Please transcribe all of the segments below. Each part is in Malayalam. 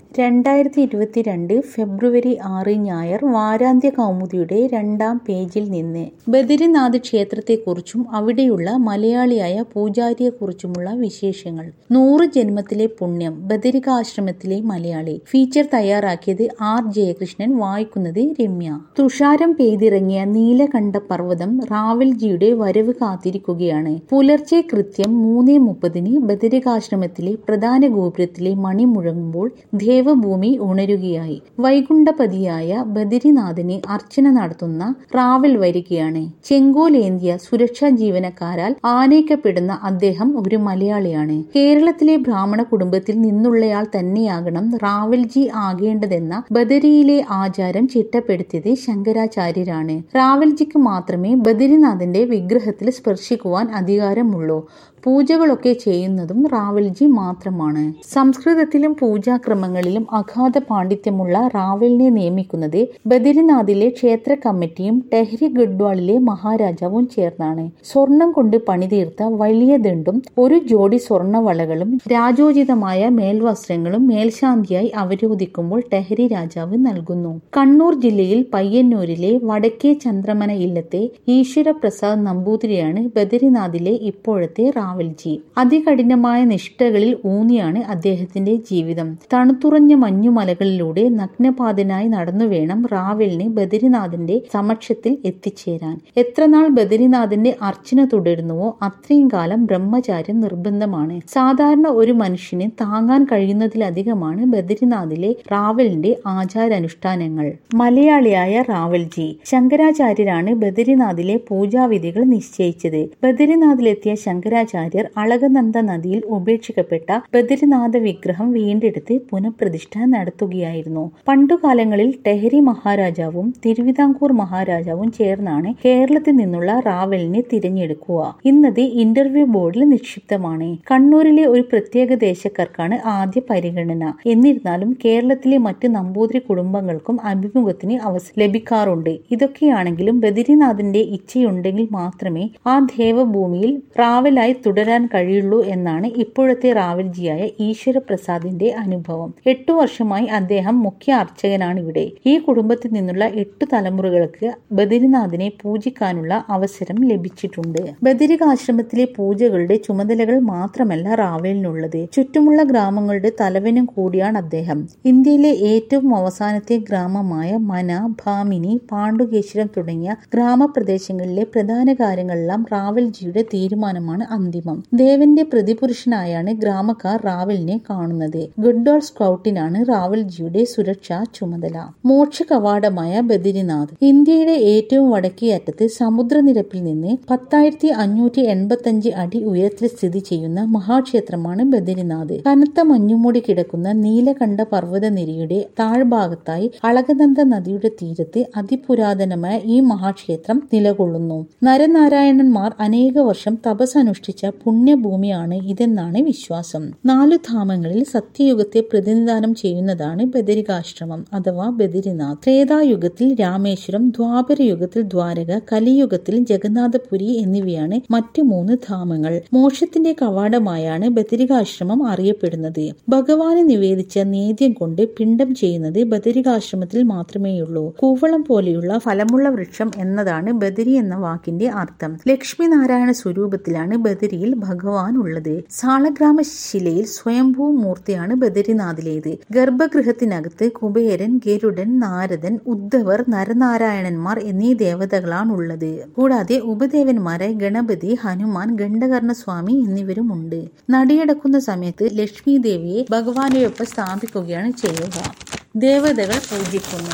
രണ്ടായിരത്തി ഇരുപത്തിരണ്ട് ഫെബ്രുവരി ആറ് ഞായർ വാരാന്ത്യ കൗമുദിയുടെ രണ്ടാം പേജിൽ നിന്ന് ബദരിനാഥ് ക്ഷേത്രത്തെക്കുറിച്ചും അവിടെയുള്ള മലയാളിയായ പൂജാരിയെക്കുറിച്ചുമുള്ള വിശേഷങ്ങൾ നൂറ് ജന്മത്തിലെ പുണ്യം ബദരികാശ്രമത്തിലെ മലയാളി ഫീച്ചർ തയ്യാറാക്കിയത് ആർ ജയകൃഷ്ണൻ വായിക്കുന്നത് രമ്യ തുഷാരം പെയ്തിറങ്ങിയ നീലകണ്ഠ പർവ്വതം റാവൽജിയുടെ വരവ് കാത്തിരിക്കുകയാണ് പുലർച്ചെ കൃത്യം മൂന്ന് മുപ്പതിന് ബദരികാശ്രമത്തിലെ പ്രധാന ഗോപുരത്തിലെ മണി മുഴങ്ങുമ്പോൾ ദേവഭൂമി ഉണരുകയായി വൈകുണ്ഠപതിയായ ബദരിനാഥന് അർച്ചന നടത്തുന്ന റാവൽ വരികയാണ് ചെങ്കോലേന്ത്യ സുരക്ഷാ ജീവനക്കാരാൽ ആനയിക്കപ്പെടുന്ന അദ്ദേഹം ഒരു മലയാളിയാണ് കേരളത്തിലെ ബ്രാഹ്മണ കുടുംബത്തിൽ നിന്നുള്ളയാൾ തന്നെയാകണം റാവൽജി ആകേണ്ടതെന്ന ബദരിയിലെ ആചാരം ചിട്ടപ്പെടുത്തിയത് ശങ്കരാചാര്യരാണ് റാവൽജിക്ക് മാത്രമേ ബദരിനാഥന്റെ വിഗ്രഹത്തിൽ സ്പർശിക്കുവാൻ അധികാരമുള്ളൂ പൂജകളൊക്കെ ചെയ്യുന്നതും റാവൽജി മാത്രമാണ് സംസ്കൃതത്തിലും പൂജാക്രമങ്ങളിലും അഗാധ പാണ്ഡിത്യമുള്ള റാവലിനെ നിയമിക്കുന്നത് ബദരിനാഥിലെ ക്ഷേത്ര കമ്മിറ്റിയും ടെഹ്രി ഗഡ്വാളിലെ മഹാരാജാവും ചേർന്നാണ് സ്വർണം കൊണ്ട് പണിതീർത്ത വലിയ ദണ്ടും ഒരു ജോഡി സ്വർണവളകളും രാജോചിതമായ മേൽവസ്ത്രങ്ങളും മേൽശാന്തിയായി അവരോധിക്കുമ്പോൾ ടെഹരി രാജാവ് നൽകുന്നു കണ്ണൂർ ജില്ലയിൽ പയ്യന്നൂരിലെ വടക്കേ ചന്ദ്രമന ഇല്ലത്തെ ഈശ്വരപ്രസാദ് നമ്പൂതിരിയാണ് ബദരിനാഥിലെ ഇപ്പോഴത്തെ റാവൽജി അതികഠിനമായ നിഷ്ഠകളിൽ ഊന്നിയാണ് അദ്ദേഹത്തിന്റെ ജീവിതം തണുത്തുറഞ്ഞ മഞ്ഞുമലകളിലൂടെ നഗ്നപാതനായി നടന്നു വേണം റാവലിന് ബദരിനാഥിന്റെ സമക്ഷത്തിൽ എത്തിച്ചേരാൻ എത്രനാൾ ബദരിനാഥിന്റെ അർച്ചന തുടരുന്നുവോ അത്രയും കാലം ബ്രഹ്മചാര്യം നിർബന്ധമാണ് സാധാരണ ഒരു മനുഷ്യന് താങ്ങാൻ കഴിയുന്നതിലധികമാണ് ബദരിനാഥിലെ റാവലിന്റെ ആചാരാനുഷ്ഠാനങ്ങൾ മലയാളിയായ റാവൽജി ശങ്കരാചാര്യരാണ് ബദരിനാഥിലെ പൂജാവിധികൾ നിശ്ചയിച്ചത് ബദരിനാഥിലെത്തിയ ശങ്കരാചാര്യർ അളകനന്ദ നദിയിൽ ഉപേക്ഷിക്കപ്പെട്ട ബദരിനാഥ വിഗ്രഹം വീണ്ടെടുത്ത് പുനഃപ്രതിഷ്ഠ നടത്തുകയായിരുന്നു പണ്ടുകാലങ്ങളിൽ ടെഹരി മഹാരാജാവും തിരുവിതാംകൂർ മഹാരാജാവും ചേർന്നാണ് കേരളത്തിൽ നിന്നുള്ള റാവലിനെ തിരഞ്ഞെടുക്കുക ഇന്നത് ഇന്റർവ്യൂ ബോർഡിൽ നിക്ഷിപ്തമാണ് കണ്ണൂരിലെ ഒരു പ്രത്യേക ദേശക്കാർക്കാണ് ആദ്യ പരിഗണന എന്നിരുന്നാലും കേരളത്തിലെ മറ്റ് നമ്പൂതിരി കുടുംബങ്ങൾക്കും അഭിമുഖത്തിന് അവസരം ലഭിക്കാറുണ്ട് ഇതൊക്കെയാണെങ്കിലും ബദരിനാഥിന്റെ ഇച്ഛയുണ്ടെങ്കിൽ മാത്രമേ ആ ദേവഭൂമിയിൽ റാവലായി തുടരാൻ കഴിയുള്ളൂ എന്നാണ് ഇപ്പോഴത്തെ റാവൽജിയായ ഈശ്വരപ്രസാദിന്റെ അനുഭവം എട്ടു വർഷമായി അദ്ദേഹം മുഖ്യ അർച്ചകനാണ് ഇവിടെ ഈ കുടുംബത്തിൽ നിന്നുള്ള എട്ടു തലമുറകൾക്ക് ബദരിനാഥിനെ പൂജിക്കാനുള്ള അവസരം ലഭിച്ചിട്ടുണ്ട് ബദരികാശ്രമത്തിലെ പൂജകളുടെ ചുമതലകൾ മാത്രമല്ല റാവലിനുള്ളത് ചുറ്റുമുള്ള ഗ്രാമങ്ങളുടെ തലവനും കൂടിയാണ് അദ്ദേഹം ഇന്ത്യയിലെ ഏറ്റവും അവസാനത്തെ ഗ്രാമമായ മന ഭാമിനി പാണ്ഡുകേശ്വരം തുടങ്ങിയ ഗ്രാമപ്രദേശങ്ങളിലെ പ്രധാന കാര്യങ്ങളെല്ലാം റാവൽജിയുടെ തീരുമാനമാണ് അന്തിമം ദേവന്റെ പ്രതിപുരുഷനായാണ് ഗ്രാമക്കാർ റാവലിനെ കാണുന്നത് ഗുഡ്ഡോൾ സ്കൗട്ടിനാണ് റാവൽജിയുടെ സുരക്ഷാ ചുമതല മോക്ഷ കവാടമായ ബദരിനാഥ് ഇന്ത്യയുടെ ഏറ്റവും വടക്കേ അറ്റത്ത് സമുദ്രനിരപ്പിൽ നിന്ന് പത്തായിരത്തി അഞ്ഞൂറ്റി എൺപത്തി അഞ്ച് അടി ഉയരത്തിൽ സ്ഥിതി ചെയ്യുന്ന മഹാക്ഷേത്രമാണ് ബദരിനാഥ് കനത്ത മഞ്ഞുമൂടി കിടക്കുന്ന നീലകണ്ഠ പർവ്വതനിരയുടെ താഴ്ഭാഗത്തായി അളകനന്ദ നദിയുടെ തീരത്ത് അതിപുരാതനമായ ഈ മഹാക്ഷേത്രം നിലകൊള്ളുന്നു നരനാരായണന്മാർ അനേക വർഷം തപസ് അനുഷ്ഠിച്ച പുണ്യഭൂമിയാണ് ഇതെന്നാണ് വിശ്വാസം നാലു ധാമങ്ങളിൽ സത്യയുഗത്തെ പ്രതിനിധാനം ചെയ്യുന്നതാണ് ബദരികാശ്രമം അഥവാ ബദരിനാഥ് ത്രേതായുഗത്തിൽ രാമേശ്വരം ദ്വാപര യുഗത്തിൽ ദ്വാരക കലിയുഗത്തിൽ ജഗന്നാഥപുരി എന്നിവയാണ് മറ്റു മൂന്ന് ധാമങ്ങൾ മോക്ഷത്തിന്റെ കവാടമായാണ് ബദരികാശ്രമം അറിയപ്പെടുന്നത് ഭഗവാന് നിവേദിച്ച നേദ്യം കൊണ്ട് പിണ്ടം ചെയ്യുന്നത് ബദരികാശ്രമത്തിൽ മാത്രമേയുള്ളൂ കൂവളം പോലെയുള്ള ഫലമുള്ള വൃക്ഷം എന്നതാണ് ബദരി എന്ന വാക്കിന്റെ അർത്ഥം ലക്ഷ്മി നാരായണ സ്വരൂപത്തിലാണ് ബദരിയിൽ ഭഗവാൻ ഉള്ളത് സാളഗ്രാമ ശിലയിൽ സ്വയംഭൂ മൂർത്തിയാണ് ബദരിനാഥിലേത് ഗർഭഗൃഹത്തിനകത്ത് കുബേരൻ ഗരുഡൻ നാരദൻ ഉദ്ധവർ നരനാരായണന്മാർ എന്നീ ദേവതകളാണുള്ളത് കൂടാതെ ഉപദേവന്മാരായി ഗണപതി ഹനുമാൻ ഗണ്ഡകർണസ്വാമി എന്നിവരുമുണ്ട് നടിയടക്കുന്ന സമയത്ത് ലക്ഷ്മി ദേവിയെ ഭഗവാനെയൊപ്പം സ്ഥാപിക്കുകയാണ് ചെയ്യുക ദേവതകൾ പൂജിക്കുന്നു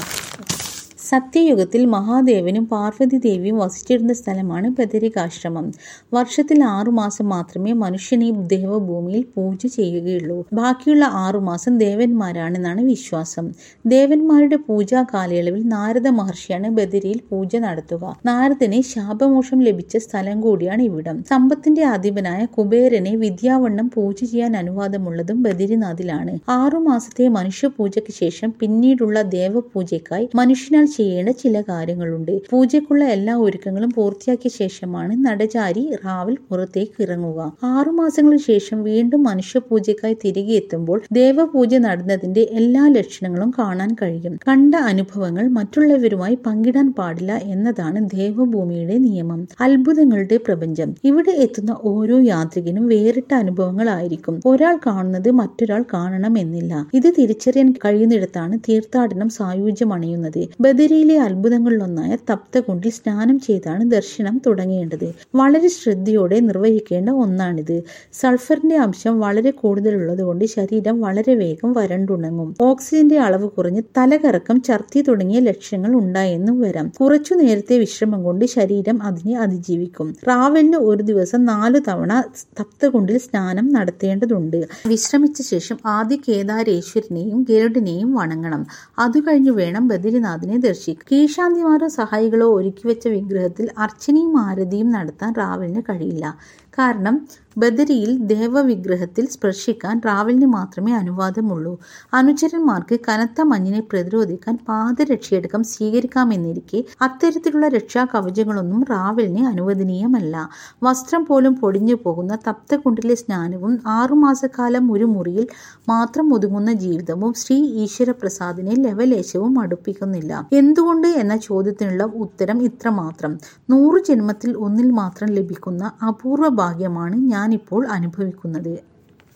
സത്യയുഗത്തിൽ മഹാദേവനും പാർവതി ദേവിയും വസിച്ചിരുന്ന സ്ഥലമാണ് ബദരികാശ്രമം വർഷത്തിൽ ആറുമാസം മാത്രമേ മനുഷ്യൻ ഈ ദേവഭൂമിയിൽ പൂജ ചെയ്യുകയുള്ളൂ ബാക്കിയുള്ള ആറുമാസം ദേവന്മാരാണെന്നാണ് വിശ്വാസം ദേവന്മാരുടെ പൂജാ കാലയളവിൽ നാരദ മഹർഷിയാണ് ബദരിയിൽ പൂജ നടത്തുക നാരദന് ശാപമോഷം ലഭിച്ച സ്ഥലം കൂടിയാണ് ഇവിടം സമ്പത്തിന്റെ അധിപനായ കുബേരനെ വിദ്യാവണ്ണം പൂജ ചെയ്യാൻ അനുവാദമുള്ളതും ബദരിനാഥിലാണ് ആറുമാസത്തെ മനുഷ്യ പൂജയ്ക്ക് ശേഷം പിന്നീടുള്ള ദേവപൂജയ്ക്കായി മനുഷ്യനാൽ ചെയ്യേണ്ട ചില കാര്യങ്ങളുണ്ട് പൂജയ്ക്കുള്ള എല്ലാ ഒരുക്കങ്ങളും പൂർത്തിയാക്കിയ ശേഷമാണ് നടചാരി റാവിൽ പുറത്തേക്ക് ഇറങ്ങുക ആറുമാസങ്ങൾക്ക് ശേഷം വീണ്ടും മനുഷ്യപൂജയ്ക്കായി തിരികെ എത്തുമ്പോൾ ദേവപൂജ നടന്നതിന്റെ എല്ലാ ലക്ഷണങ്ങളും കാണാൻ കഴിയും കണ്ട അനുഭവങ്ങൾ മറ്റുള്ളവരുമായി പങ്കിടാൻ പാടില്ല എന്നതാണ് ദേവഭൂമിയുടെ നിയമം അത്ഭുതങ്ങളുടെ പ്രപഞ്ചം ഇവിടെ എത്തുന്ന ഓരോ യാത്രികനും വേറിട്ട അനുഭവങ്ങളായിരിക്കും ഒരാൾ കാണുന്നത് മറ്റൊരാൾ കാണണമെന്നില്ല ഇത് തിരിച്ചറിയാൻ കഴിയുന്നിടത്താണ് തീർത്ഥാടനം സായുജ്യമണയുന്നത് ബദരിയിലെ അത്ഭുതങ്ങളിലൊന്നായ തപ്തകുണ്ടിൽ സ്നാനം ചെയ്താണ് ദർശനം തുടങ്ങേണ്ടത് വളരെ ശ്രദ്ധയോടെ നിർവഹിക്കേണ്ട ഒന്നാണിത് സൾഫറിന്റെ അംശം വളരെ കൂടുതലുള്ളതുകൊണ്ട് ശരീരം വളരെ വേഗം വരണ്ടുണങ്ങും ഓക്സിജന്റെ അളവ് കുറഞ്ഞ് തലകറക്കം ഛർദി തുടങ്ങിയ ലക്ഷണങ്ങൾ ഉണ്ടായെന്നും വരാം കുറച്ചു നേരത്തെ വിശ്രമം കൊണ്ട് ശരീരം അതിനെ അതിജീവിക്കും റാവലിന് ഒരു ദിവസം നാലു തവണ തപ്തകുണ്ടിൽ സ്നാനം നടത്തേണ്ടതുണ്ട് വിശ്രമിച്ച ശേഷം ആദ്യ കേദാരേശ്വരനെയും ഗരുഡിനെയും വണങ്ങണം അതു കഴിഞ്ഞു വേണം ബദ്രിനാഥിനെ ദർശിക്കാൻ കീശാന്തിമാരോ സഹായികളോ ഒരുക്കിവെച്ച വിഗ്രഹത്തിൽ അർച്ചനയും ആരതിയും നടത്താൻ റാവലിന് കഴിയില്ല കാരണം ബദരിയിൽ ദേവവിഗ്രഹത്തിൽ സ്പർശിക്കാൻ റാവലിന് മാത്രമേ അനുവാദമുള്ളൂ അനുചരന്മാർക്ക് കനത്ത മഞ്ഞിനെ പ്രതിരോധിക്കാൻ പാദരക്ഷയടക്കം സ്വീകരിക്കാമെന്നിരിക്കെ അത്തരത്തിലുള്ള രക്ഷാ കവചങ്ങളൊന്നും റാവലിന് അനുവദനീയമല്ല വസ്ത്രം പോലും പൊടിഞ്ഞു പോകുന്ന തപ്തകുണ്ടിലെ സ്നാനവും ആറുമാസക്കാലം ഒരു മുറിയിൽ മാത്രം ഒതുങ്ങുന്ന ജീവിതവും ശ്രീ ഈശ്വരപ്രസാദിനെ ലവലേശവും അടുപ്പിക്കുന്നില്ല എന്തുകൊണ്ട് എന്ന ചോദ്യത്തിനുള്ള ഉത്തരം ഇത്രമാത്രം നൂറു ജന്മത്തിൽ ഒന്നിൽ മാത്രം ലഭിക്കുന്ന അപൂർവ ഭാഗ്യമാണ് ഞാനിപ്പോൾ അനുഭവിക്കുന്നത്